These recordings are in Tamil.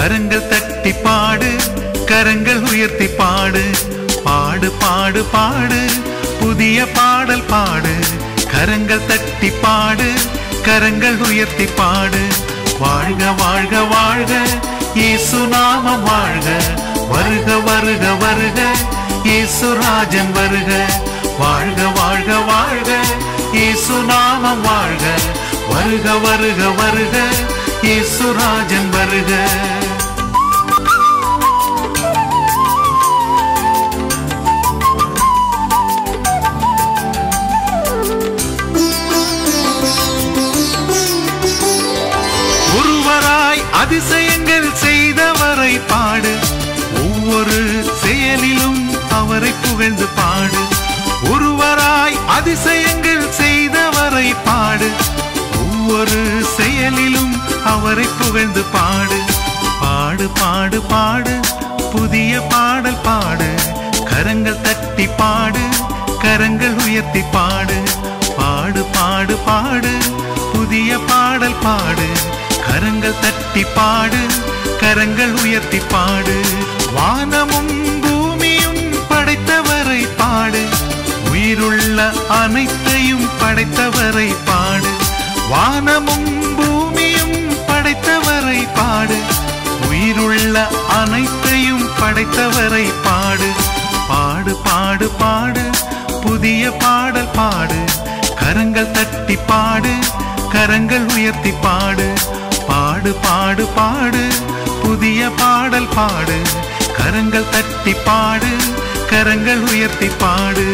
கரங்கள் தட்டி பாடு கரங்கள் உயர்த்தி பாடு பாடு பாடு பாடு புதிய பாடல் பாடு கரங்கள் தட்டி பாடு கரங்கள் உயர்த்தி பாடு வாழ்க வாழ்க வாழ்க இயேசு நாமம் வாழ்க வருக வருக வருக இயேசு ராஜன் வருக வாழ்க வாழ்க வாழ்க இயேசு நாமம் வாழ்க வருக வருக வருக இயேசு ராஜன் வருக ஒருவராய் அதிசயங்கள் செய்தவரை பாடு ஒவ்வொரு செயலிலும் அவரை புகழ்ந்து பாடு ஒருவராய் அதிசயங்கள் செய்தவரை பாடு ஒவ்வொரு செயலிலும் அவரை புகழ்ந்து பாடு பாடு பாடு பாடு புதிய பாடல் பாடு கரங்கள் தட்டி பாடு கரங்கள் உயர்த்தி பாடு பாடு பாடு பாடு புதிய பாடல் பாடு கரங்கள் தட்டி பாடு கரங்கள் உயர்த்தி பாடு வானமும் பூமியும் படைத்தவரை பாடு உயிருள்ள அனைத்தையும் படைத்தவரை பாடு வானமும் பூமியும் படைத்தவரை பாடு உயிருள்ள அனைத்தையும் படைத்தவரை பாடு பாடு பாடு பாடு புதிய பாடல் பாடு கரங்கள் தட்டி பாடு கரங்கள் உயர்த்தி பாடு பாடு பாடு பாடு புதிய பாடல் பாடு கரங்கள் தட்டி பாடு கரங்கள் உயர்த்தி பாடு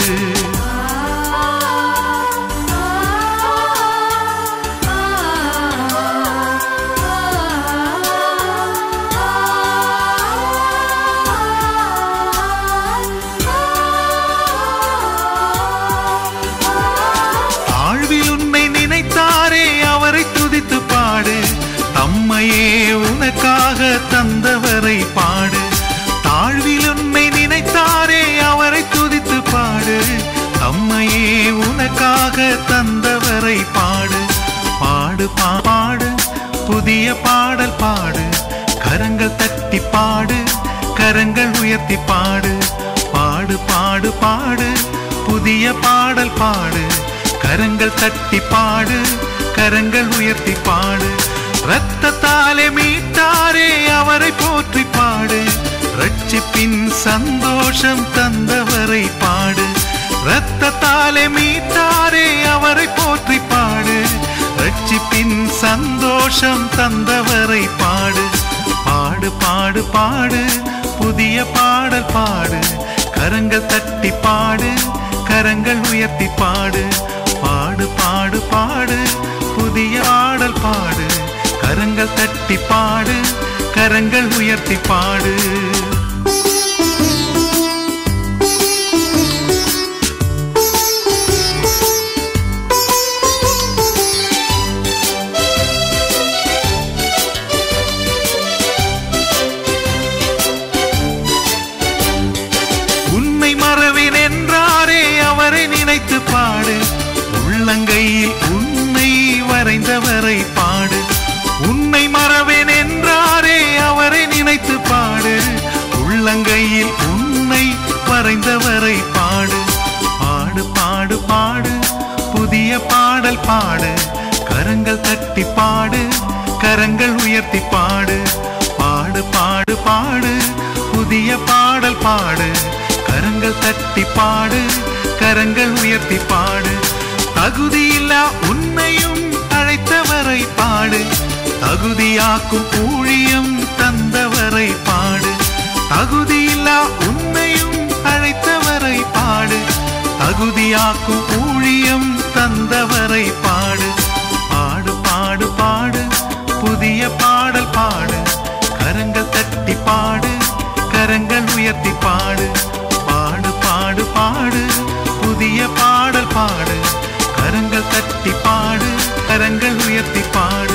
தாழ்வில் உன்னை நினைத்தாரே அவரை துதித்து பாடு தம்மையே உனக்காக தந்தவரை பாடு தாழ்வில் உன்னை நினைத்தாரே அவரை துதித்து பாடு தம்மையே உனக்காக தந்தவரை பாடு பாடு பா- பாடு புதிய பாடல் பாடு கரங்கள் தட்டி பாடு கரங்கள் உயர்த்தி பாடு பாடு பாடு பாடு புதிய பாடல் பாடு கரங்கள் தட்டி பாடு கரங்கள் உயர்த்தி பாடு ரத்தத்தாலே மீட்டாரே அவரை போற்றி பாடு ரட்சிப்பின் சந்தோஷம் தந்தவரை பாடு ரத்தத்தாலே மீட்டாரே அவரை போற்றி பாடு ரட்சிப்பின் சந்தோஷம் தந்தவரை பாடு பாடு பாடு பாடு புதிய பாடல் பாடு கரங்கள் தட்டி பாடு கரங்கள் உயர்த்தி பாடு பாடு பாடு பாடு புதிய பாடல் பாடு கரங்கள் தட்டி பாடு கரங்கள் உயர்த்தி பாடு உன்னை மறவேன் என்றாரே அவரை நினைத்து பாடு உள்ளங்கையில் உன்னை வரைந்தவரை பாடு உன்னை மறவேன் என்றாரே அவரை நினைத்து பாடு உள்ளங்கையில் உன்னை வரைந்தவரை பாடு பாடு பாடு பாடு புதிய பாடல் பாடு கரங்கள் தட்டி பாடு கரங்கள் உயர்த்தி பாடு பாடு பாடு பாடு புதிய பாடல் பாடு கரங்கள் தட்டி பாடு கரங்கள் உயர்த்தி பாடு தகுதியில்லா உன்னையும் அழைத்தவரை பாடு தகுதியாக்கும் ஊழியம் தந்தவரை பாடு தகுதியில்லா உன்னையும் அழைத்தவரை பாடு தகுதியாக்கும் ஊழியம் தந்தவரை பாடு பாடு பாடு பாடு புதிய பாடல் பாடு கரங்கள் தட்டி பாடு கரங்கள் உயர்த்தி பாடு பாடு பாடு பாடு புதிய பாடல் பாடு கரங்கள் தட்டி பாடு கரங்கள் உயர்த்தி பாடு